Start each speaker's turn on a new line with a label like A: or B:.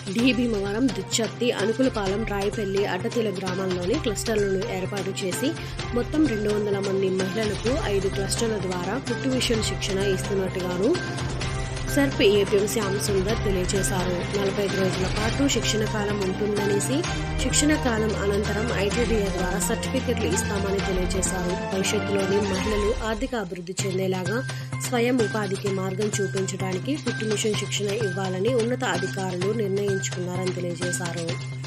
A: D Bhimavaram Duchchatti Anukulapalem Rayapalli Addateela గ్రామాల్లోని క్లస్టర్లను ఏర్పాటు చేసి మొత్తం రెండు వందల మంది మహిళలకు ఐదు క్లస్టర్ల ద్వారా కుట్టు మిషన్ శిక్షణ ఇస్తున్నట్టుగాను సర్ప్ ఏపీఎం శ్యామ్ సుందర్ తెలియజేశారు నలభై ఐదు రోజుల పాటు శిక్షణ కాలం ఉంటుందనేసి శిక్షణ కాలం అనంతరం ఐటీడీఏ ద్వారా సర్టిఫికెట్లు ఇస్తామని తెలియజేశారు భవిష్యత్తులోని మహిళలు ఆర్థిక అభివృద్ధి చెందేలాగా స్వయం ఉపాధికి మార్గం చూపించడానికి కుట్టు మిషన్ శిక్షణ ఇవ్వాలని ఉన్నత అధికారులు నిర్ణయించుకున్నారని తెలియజేశారు